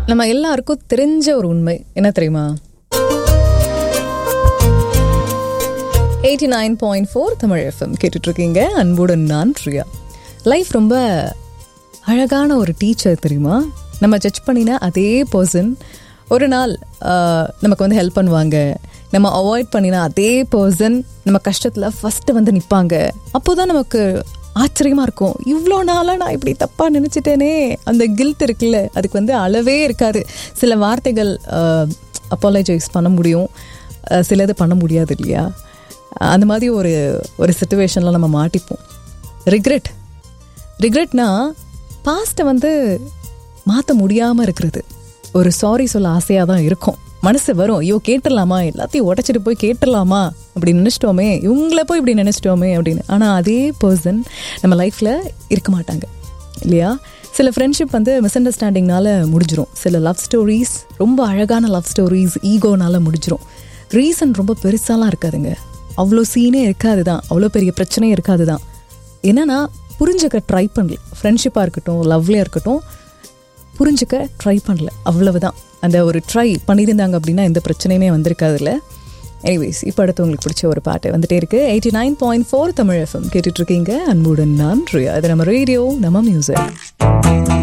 நம்ம எல்லாருக்கும் தெரிஞ்ச ஒரு உண்மை என்ன தெரியுமா eighty nine point four Tamil FM கேட்டுட்ருக்கீங்க அன்புடன் நான் ப்ரியா லைஃப் ரொம்ப அழகான ஒரு டீச்சர் தெரியுமா நம்ம ஜட்ஜ் பண்ணின அதே பர்சன் ஒரு நாள் ஆஹ், நமக்கு வந்து ஹெல்ப் பண்ணுவாங்க நம்ம அவாய்ட் பண்ணின அதே பர்சன் நம்ம கஷ்டத்தில் ஃபஸ்ட்டு வந்து நிற்பாங்க அப்போ தான் நமக்கு ஆச்சரியமாக இருக்கும் இவ்வளோ நாளாக நான் இப்படி தப்பாக நினச்சிட்டேனே அந்த கில்ட் இருக்குல்ல அதுக்கு வந்து அளவே இருக்காது சில வார்த்தைகள் அப்பாலஜைஸ் பண்ண முடியும் அஹ், சிலது பண்ண முடியாது இல்லையா அந்த மாதிரி ஒரு ஒரு சுச்சுவேஷனில் நம்ம மாட்டிப்போம் ரிக்ரெட் ரிக்ரெட்னா பாஸ்ட்டை வந்து மாற்ற முடியாமல் இருக்கிறது ஒரு சாரி சொல்ல ஆசையாக தான் இருக்கும் மனசு வரும் ஐயோ கேட்டுடலாமா எல்லாத்தையும் உடச்சிட்டு போய் கேட்டுடலாமா அப்படி நினச்சிட்டோமே இவங்கள போய் இப்படி நினச்சிட்டோமே அப்படின்னு ஆனால் அதே பர்சன் நம்ம லைஃப்பில் இருக்க மாட்டாங்க இல்லையா சில ஃப்ரெண்ட்ஷிப் வந்து மிஸ் அண்டர்ஸ்டாண்டிங்னால முடிஞ்சிரும் சில லவ் ஸ்டோரிஸ் ரொம்ப அழகான லவ் ஸ்டோரிஸ் ஈகோனால முடிஞ்சிரும் ரீசன் ரொம்ப பெருசாலாம் இருக்காதுங்க அவ்வளோ சீனே இருக்காது தான் அவ்வளோ பெரிய பிரச்சனையே இருக்காது தான் என்னன்னா புரிஞ்சுக்க ட்ரை பண்ணல ஃப்ரெண்ட்ஷிப்பாக இருக்கட்டும் லவ்லியாக இருக்கட்டும் புரிஞ்சுக்க ட்ரை பண்ணல அவ்வளவுதான் அந்த ஒரு ட்ரை பண்ணியிருந்தாங்க அப்படின்னா எந்த பிரச்சனையுமே வந்திருக்காதுல்ல எனிவேஸ் இப்போ அடுத்து உங்களுக்கு பிடிச்ச ஒரு பாட்டு வந்துட்டே இருக்கு eighty nine point four Tamil FM கேட்டுட்டு இருக்கீங்க அன்புடன் நான் ரியா இது நம்ம ரேடியோ நம்ம மியூசிக்